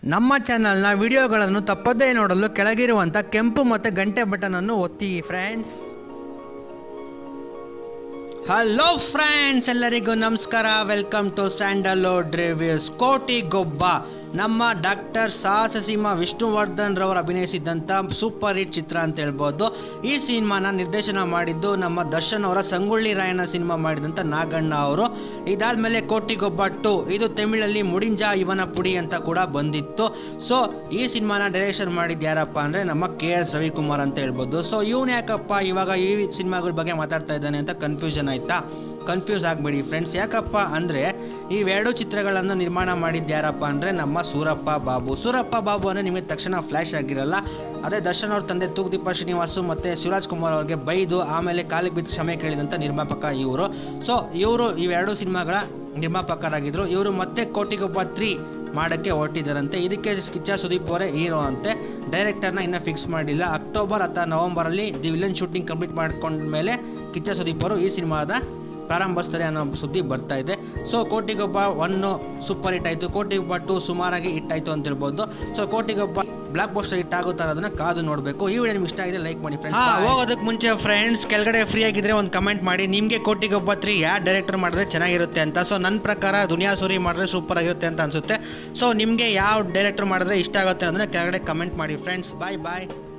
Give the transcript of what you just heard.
ನಮ್ಮ ಚಾನಲ್ನ ವಿಡಿಯೋಗಳನ್ನು ತಪ್ಪದೇ ನೋಡಲು ಕೆಳಗಿರುವಂಥ ಕೆಂಪು ಮತ್ತು ಗಂಟೆ ಬಟನ್ ಅನ್ನು ಒತ್ತಿ ಫ್ರೆಂಡ್ಸ್ ಹಲೋ ಫ್ರೆಂಡ್ಸ್ ಎಲ್ಲರಿಗೂ ನಮಸ್ಕಾರ ವೆಲ್ಕಮ್ ಟು ಸ್ಯಾಂಡಲ್ವುಡ್ ರಿವ್ಯೂಸ್ ಕೋಟಿ ಗೊಬ್ಬ ನಮ್ಮ ಡಾಕ್ಟರ್ ಸಾಹಸ ಸಿಂಹ ವಿಷ್ಣುವರ್ಧನ್ ರವರು ಅಭಿನಯಿಸಿದಂಥ ಸೂಪರ್ ಹಿಟ್ ಚಿತ್ರ ಅಂತ ಹೇಳ್ಬೋದು ಈ ಸಿನಿಮಾನ ನಿರ್ದೇಶನ ಮಾಡಿದ್ದು ನಮ್ಮ ದರ್ಶನ್ ಅವರ ಸಂಗೊಳ್ಳಿ ರಾಯಣ್ಣ ಸಿನಿಮಾ ಮಾಡಿದಂಥ ನಾಗಣ್ಣ ಅವರು ಇದಾದ್ಮೇಲೆ ಕೋಟಿ ಗೊಬ್ಬ ಟು ಇದು ತಮಿಳಲ್ಲಿ ಮುಡಿಂಜ ಇವನ ಪುಡಿ ಅಂತ ಕೂಡ ಬಂದಿತ್ತು ಸೊ ಈ ಸಿನಿಮಾನ ಡೈರೆಕ್ಷನ್ ಮಾಡಿದ್ದು ಯಾರಪ್ಪ ಅಂದರೆ ನಮ್ಮ ಕೆ ಎಸ್ ರವಿಕುಮಾರ್ ಅಂತ ಹೇಳ್ಬೋದು ಸೊ ಇವನು ಯಾಕಪ್ಪ ಇವಾಗ ಈ ಸಿನಿಮಾಗಳ ಬಗ್ಗೆ ಮಾತಾಡ್ತಾ ಇದ್ದಾನೆ ಅಂತ ಕನ್ಫ್ಯೂಷನ್ ಆಯ್ತಾ ಕನ್ಫ್ಯೂಸ್ ಆಗಬೇಡಿ ಫ್ರೆಂಡ್ಸ್ ಯಾಕಪ್ಪ ಅಂದರೆ ಇವೆರಡು ಚಿತ್ರಗಳನ್ನು ನಿರ್ಮಾಣ ಮಾಡಿದ್ದು ಯಾರಪ್ಪ ಅಂದರೆ ನಮ್ಮ ಸೂರಪ್ಪ ಬಾಬು ಸೂರಪ್ಪ ಬಾಬು ಅಂದರೆ ನಿಮಗೆ ತಕ್ಷಣ ಫ್ಲ್ಯಾಶ್ ಆಗಿರಲ್ಲ ಅದೇ ದರ್ಶನ್ ಅವ್ರ ತಂದೆ ತೂಗ್ದೀಪ ಶ್ರೀನಿವಾಸು ಮತ್ತು ಶಿವರಾಜ್ ಕುಮಾರ್ ಅವ್ರಿಗೆ ಬೈದು ಆಮೇಲೆ ಕಾಲಿಗೆ ಬಿದ್ದು ಕ್ಷಮೆ ಕೇಳಿದಂಥ ನಿರ್ಮಾಪಕ ಇವರು ಸೊ ಇವರು ಇವೆರಡು ಸಿನಿಮಾಗಳ ನಿರ್ಮಾಪಕರಾಗಿದ್ದರು ಇವರು ಮತ್ತೆ ಕೋಟಿಗೊಬ್ಬ ತ್ರೀ ಮಾಡೋಕ್ಕೆ ಹೊರಟಿದ್ದಾರಂತೆ ಇದಕ್ಕೆ ಕಿಚ್ಚ ಸುದೀಪ್ ಅವರೇ ಹೀರೋ ಅಂತೆ ಡೈರೆಕ್ಟರ್ನ ಇನ್ನೂ ಫಿಕ್ಸ್ ಮಾಡಿಲ್ಲ ಅಕ್ಟೋಬರ್ ಅಥವಾ ನವಂಬರಲ್ಲಿ ದಿ ವಿಲನ್ ಶೂಟಿಂಗ್ ಕಂಪ್ಲೀಟ್ ಮಾಡ್ಕೊಂಡ್ಮೇಲೆ ಕಿಚ್ಚ ಸುದೀಪ್ ಅವರು ಈ ಸಿನಿಮಾದ ಪ್ರಾರಂಭಿಸ್ತಾರೆ ಅನ್ನೋ ಸುದ್ದಿ ಬರ್ತಾ ಇದೆ so Kotigobba one super hit ಆಯಿತು ಕೋಟಿಗೊಬ್ಬ ಟು ಸುಮಾರಾಗಿ ಹಿಟ್ ಆಯಿತು ಅಂತ ಹೇಳ್ಬೋದು so Kotigobba blockbuster hit ಆಗುತ್ತಾರೆ ಅದನ್ನ ಕಾದು ನೋಡಬೇಕು ಈ ವಿಡಿಯೋ ನಿಮ್ಗೆ ಇಷ್ಟ ಆಗಿದೆ ಲೈಕ್ ಮಾಡಿ ಫ್ರೆಂಡ್ಸ್ ಹೋಗೋದಕ್ಕೆ ಮುಂಚೆ ಫ್ರೆಂಡ್ಸ್ ಕೆಳಗಡೆ ಫ್ರೀ ಆಗಿದ್ರೆ ಒಂದು ಕಮೆಂಟ್ ಮಾಡಿ ನಿಮಗೆ ಕೋಟಿಗೊಬ್ಬ ತ್ರೀ ಯಾವ ಡೈರೆಕ್ಟರ್ ಮಾಡಿದ್ರೆ ಚೆನ್ನಾಗಿರುತ್ತೆ ಅಂತ ಸೊ ನನ್ನ ಪ್ರಕಾರ ದುನಿಯಾ ಸೂರಿ ಮಾಡಿದ್ರೆ ಸೂಪರ್ ಆಗಿರುತ್ತೆ ಅಂತ ಅನ್ಸುತ್ತೆ ಸೊ ನಿಮಗೆ ಯಾವ ಡೈರೆಕ್ಟರ್ ಮಾಡಿದ್ರೆ ಇಷ್ಟ ಆಗುತ್ತೆ ಅಂದರೆ ಕೆಳಗಡೆ ಕಮೆಂಟ್ ಮಾಡಿ ಫ್ರೆಂಡ್ಸ್ ಬಾಯ್ ಬಾಯ್